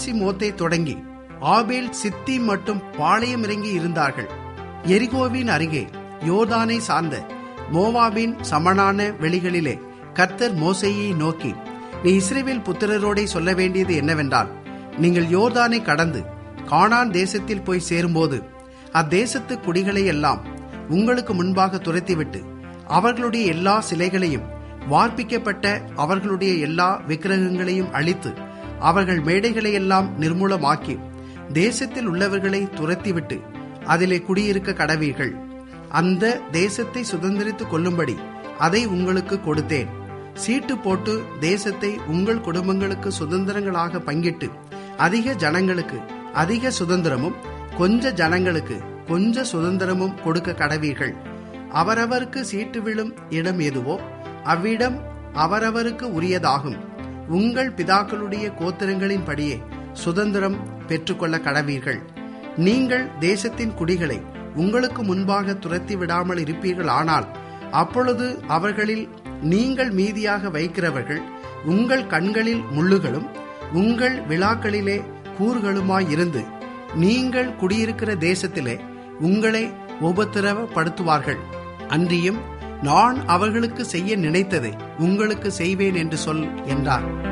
மோத்தை தொடங்கி ஆபேல் சித்தி மட்டும் பாளையம் இறங்கி இருந்தார்கள் எரிகோவின் அருகே யோர்தானை சார்ந்த மோவாபின் சமனான வெளிகளிலே கர்த்தர் மோசையை நோக்கி நீ இஸ்ரேவேல் புத்திரரோடே சொல்ல வேண்டியது என்னவென்றால் நீங்கள் யோர்தானை கடந்து கானான் தேசத்தில் போய் சேரும்போது அத்தேசத்து குடிகளை எல்லாம் உங்களுக்கு முன்பாக துரத்திவிட்டு அவர்களுடைய எல்லா சிலைகளையும் வார்ப்பிக்கப்பட்ட அவர்களுடைய எல்லா விக்கிரகங்களையும் அழித்து அவர்கள் மேடைகளை எல்லாம் நிர்மூலமாக்கி தேசத்தில் உள்ளவர்களை துரத்திவிட்டு அதிலே குடியிருக்க கடவீர்கள் அந்த தேசத்தை சுதந்திரித்துக் கொள்ளும்படி அதை உங்களுக்கு கொடுத்தேன் சீட்டு போட்டு தேசத்தை உங்கள் குடும்பங்களுக்கு சுதந்திரங்களாக பங்கிட்டு அதிக ஜனங்களுக்கு அதிக சுதந்திரமும் கொஞ்ச ஜனங்களுக்கு கொஞ்ச சுதந்திரமும் கொடுக்க கடவீர்கள் அவரவருக்கு சீட்டு விழும் இடம் எதுவோ அவ்விடம் அவரவருக்கு உரியதாகும் உங்கள் பிதாக்களுடைய கோத்திரங்களின் படியே சுதந்திரம் பெற்றுக்கொள்ள கடவீர்கள் நீங்கள் தேசத்தின் குடிகளை உங்களுக்கு முன்பாக துரத்தி விடாமல் இருப்பீர்கள் ஆனால் அப்பொழுது அவர்களில் நீங்கள் மீதியாக வைக்கிறவர்கள் உங்கள் கண்களில் முள்ளுகளும் உங்கள் விழாக்களிலே கூறுகளுமாயிருந்து நீங்கள் குடியிருக்கிற தேசத்திலே உங்களை உபத்திரவப்படுத்துவார்கள் அன்றியும் நான் அவர்களுக்கு செய்ய நினைத்ததை உங்களுக்கு செய்வேன் என்று சொல் என்றார்